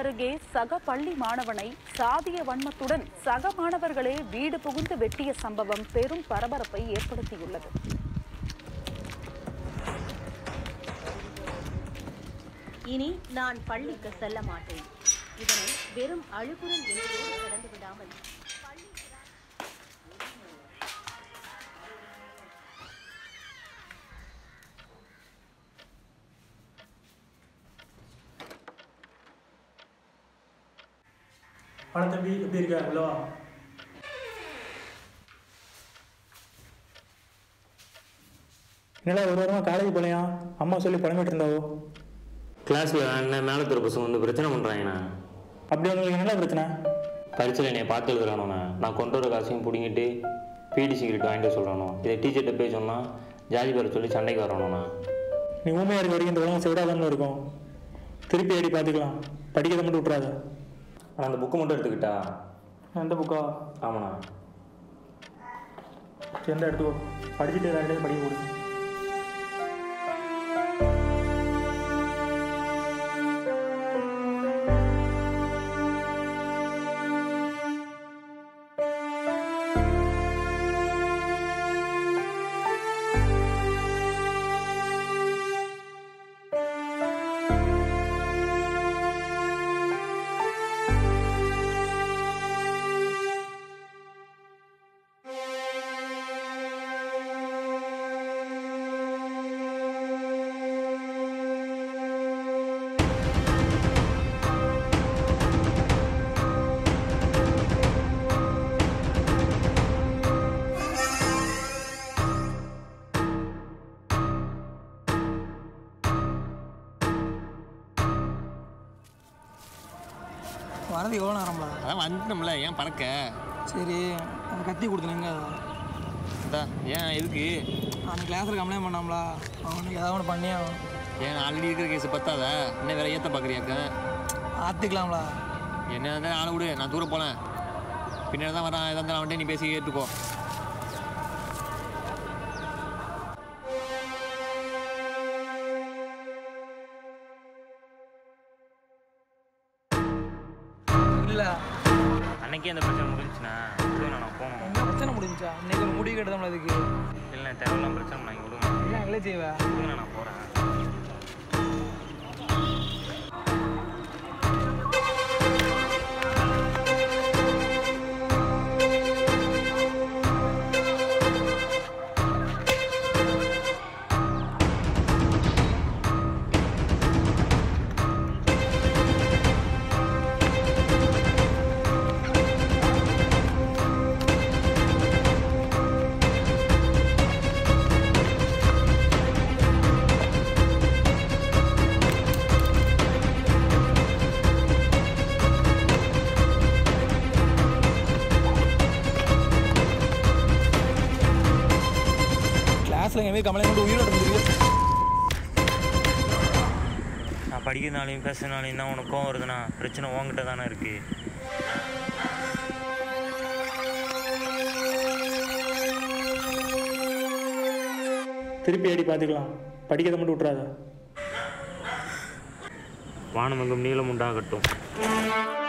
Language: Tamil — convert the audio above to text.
அருகே சக பள்ளி மாணவனை சாதிய வன்மத்துடன் சக மாணவர்களே வீடு புகுந்து வெட்டிய சம்பவம் பெரும் பரபரப்பை ஏற்படுத்தியுள்ளது இனி நான் பள்ளிக்கு செல்ல மாட்டேன் இதனை வெறும் அழுகுரல் என்பதோடு கடந்து விடாமல் பள்ளி வாடா தம்பி எப்படி இருக்க உள்ள வா என்னடா ஒரு வாரமாக காலேஜ் போலையா அம்மா சொல்லி புலம்பிட்டு இருந்தாவோ கிளாஸில் அண்ணன் மேலே தர பசங்க வந்து பிரச்சனை பண்ணுறாங்கண்ணா அப்படி உங்களுக்கு என்னடா பிரச்சனை பரீட்சையில் என்னை பார்த்து எழுதுறானுண்ணா நான் கொண்டு வர காசையும் பிடிங்கிட்டு பிடி சிகரெட் வாங்கிட்டு சொல்கிறானோ இதை டீச்சர்கிட்ட போய் சொன்னால் ஜாதி பேரை சொல்லி சண்டைக்கு வரணும்ண்ணா நீ ஊமையாக இருக்க வரைக்கும் இந்த உலகம் செவிடாதான்னு இருக்கும் திருப்பி அடி பார்த்துக்கலாம் படிக்கிறத மட்டும் விட்றாத ஆனால் அந்த புக்கு மட்டும் எடுத்துக்கிட்டா எந்த புக்கா ஆமாண்ணா எந்த எடுத்துக்கோ படிச்சுட்டு எல்லார்ட்டையும் படிக்க கொடு வரது எவ்வளோ நேரம்ல அதான் வந்துட்டோம்ல ஏன் பறக்க சரி அந்த கத்தி கொடுத்தனுங்க அதான் ஏன் எதுக்கு அந்த கிளாஸில் கம்ப்ளைண்ட் பண்ணாமலா அவனுக்கு ஏதாவது ஒன்று பண்ணியே ஆகணும் ஏன் ஆல்ரெடி இருக்கிற கேஸ் பத்தாதா என்ன வேற ஏற்ற பார்க்குறியாக்க ஆற்றுக்கலாம்லா என்ன இருந்தாலும் ஆளை விடு நான் தூரம் போனேன் பின்னாடி தான் வரான் எதாக இருந்தாலும் அவன்கிட்ட நீ பேசி கேட்டுக்கோ இல்லை அன்னைக்கே அந்த பிரச்சனை முடிஞ்சுண்ணா நான் போகணும் என்ன பிரச்சனை முடிஞ்சா இன்னைக்கு ஒரு முடிவு கெடுதோம்ல அதுக்கு இல்லை தேவையில்லாம் பிரச்சனை நான் விடுங்க இல்லை எங்களே செய்வேன் விடுங்க நான் போகிறேன் கிளாஸில் எங்கே கம்ப்ளைண்ட் பண்ணி உயிரோட இருந்துருக்கு நான் படிக்கிறதுனாலையும் பேசுறதுனாலையும் தான் உனக்கு கோவம் வருதுண்ணா பிரச்சனை உங்ககிட்ட தானே இருக்குது திருப்பி அடி பார்த்துக்கலாம் படிக்கிறத மட்டும் விட்றாத வானமங்கும் நீளம் உண்டாகட்டும்